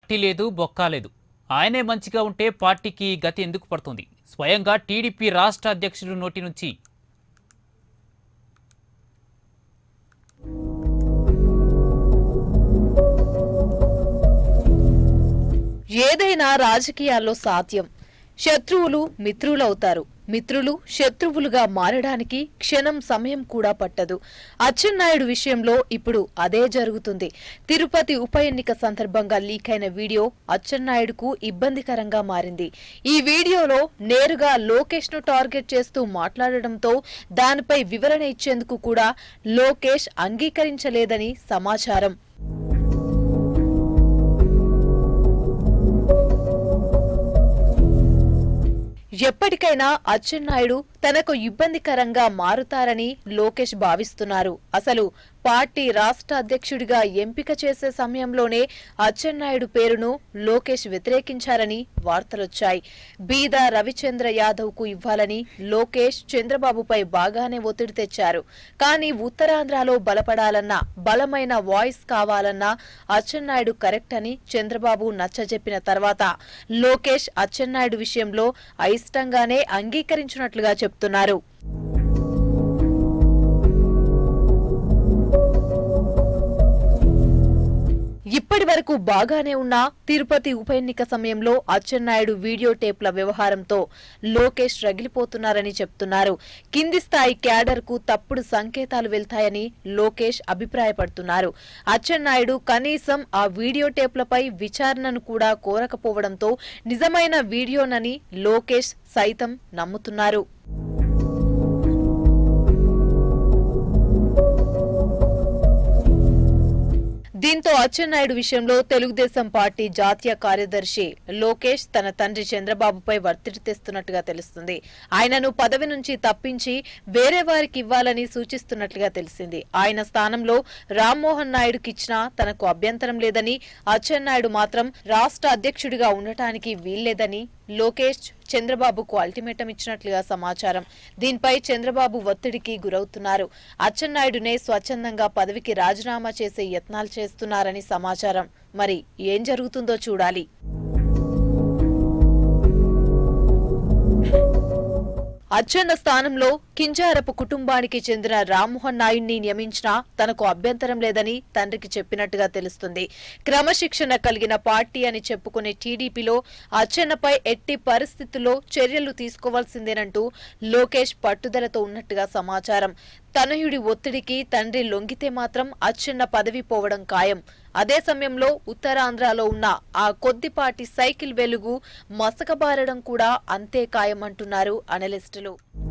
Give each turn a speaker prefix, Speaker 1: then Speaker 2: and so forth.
Speaker 1: అట్టి లేదు బొక్క లేదు ఆయనే మంచిగా ఉంటే పార్టీకి గతి ఎందుకు పడుతుంది స్వయంగా టీడీపీ రాష్ట్ర అధ్యక్షుడి నోటి నుంచి
Speaker 2: ఏదైనా రాజకీయాల్లో సాధ్యం శత్రువులు మిత్రులవుతారు మిత్రులు శత్రువులుగా మారడానికి క్షణం సమయం కూడా పట్టదు అచ్చెన్నాయుడు విషయంలో ఇప్పుడు అదే జరుగుతుంది తిరుపతి ఉప ఎన్నిక సందర్భంగా లీక్ అయిన వీడియో అచ్చెన్నాయుడుకు ఇబ్బందికరంగా మారింది ఈ వీడియోలో నేరుగా లోకేష్ ను టార్గెట్ చేస్తూ మాట్లాడడంతో దానిపై వివరణ ఇచ్చేందుకు కూడా లోకేష్ అంగీకరించలేదని సమాచారం ఎప్పటికైనా అచ్చెన్నాయుడు తనకు ఇబ్బందికరంగా మారుతారని లోకేష్ భావిస్తున్నారు అసలు పార్టీ రాష్ట్ర అధ్యక్షుడిగా ఎంపిక చేసే సమయంలోనే అచ్చెన్నాయుడు పేరును లోకేష్ వ్యతిరేకించారని వార్తలొచ్చాయి బీద రవిచంద్ర యాదవ్ కు ఇవ్వాలని లోకేష్ చంద్రబాబుపై బాగానే ఒత్తిడి తెచ్చారు కానీ ఉత్తరాంధ్రలో బలపడాలన్న బలమైన వాయిస్ కావాలన్నా అచ్చెన్నాయుడు కరెక్ట్ అని చంద్రబాబు నచ్చజెప్పిన తర్వాత లోకేష్ అచ్చెన్నాయుడు విషయంలో అయిష్టంగానే అంగీకరించినట్లుగా చెప్తున్నారు ఇప్పటి వరకు బాగానే ఉన్న తిరుపతి ఉప ఎన్నిక సమయంలో అచ్చెన్నాయుడు వీడియో టేప్ల వ్యవహారంతో లోకేష్ రగిలిపోతున్నారని చెప్తున్నారు కింది స్థాయి క్యాడర్ కు తప్పుడు సంకేతాలు వెళ్తాయని లోకేష్ అభిప్రాయపడుతున్నారు అచ్చెన్నాయుడు కనీసం ఆ వీడియో టేప్లపై విచారణను కూడా కోరకపోవడంతో నిజమైన వీడియోనని లోకేష్ సైతం నమ్ముతున్నారు దీంతో అచ్చెన్నాయుడు విషయంలో తెలుగుదేశం పార్టీ జాతీయ కార్యదర్శి లోకేష్ తన తండ్రి చంద్రబాబుపై ఒత్తిడి తెస్తున్నట్టుగా తెలుస్తుంది ఆయనను పదవి నుంచి తప్పించి వేరే వారికి ఇవ్వాలని సూచిస్తున్నట్లుగా తెలిసింది ఆయన స్థానంలో రామ్మోహన్ నాయుడుకి ఇచ్చినా తనకు అభ్యంతరం లేదని అచ్చెన్నాయుడు మాత్రం రాష్ట్ర అధ్యక్షుడిగా ఉండటానికి వీల్లేదని లోకేష్ చంద్రబాబుకు అల్టిమేటం ఇచ్చినట్లుగా సమాచారం దీనిపై చంద్రబాబు ఒత్తిడికి గురవుతున్నారు అచ్చెన్నాయుడునే స్వచ్ఛందంగా పదవికి రాజీనామా చేసే యత్నాలు చేస్తున్నారని సమాచారం మరి ఏం జరుగుతుందో చూడాలి అచ్చెన్న స్థానంలో కింజారపు కుటుంబానికి చెందిన రామ్మోహన్ నాయుడిని నియమించినా తనకు అభ్యంతరం లేదని తండ్రికి చెప్పినట్టుగా తెలుస్తుంది క్రమశిక్షణ కలిగిన పార్టీ అని చెప్పుకునే టీడీపీలో అచ్చెన్నపై ఎట్టి పరిస్థితుల్లో చర్యలు తీసుకోవాల్సిందేనంటూ లోకేష్ పట్టుదలతో ఉన్నట్టుగా సమాచారం తనయుడి ఒత్తిడికి తండ్రి లొంగితే మాత్రం అచ్చెన్న పదవి పోవడం ఖాయం అదే సమయంలో ఉత్తరాంధ్రలో ఉన్న ఆ కొద్దిపాటి సైకిల్ వెలుగు మసకబారడం కూడా అంతే ఖాయమంటున్నారు అనలిస్టులు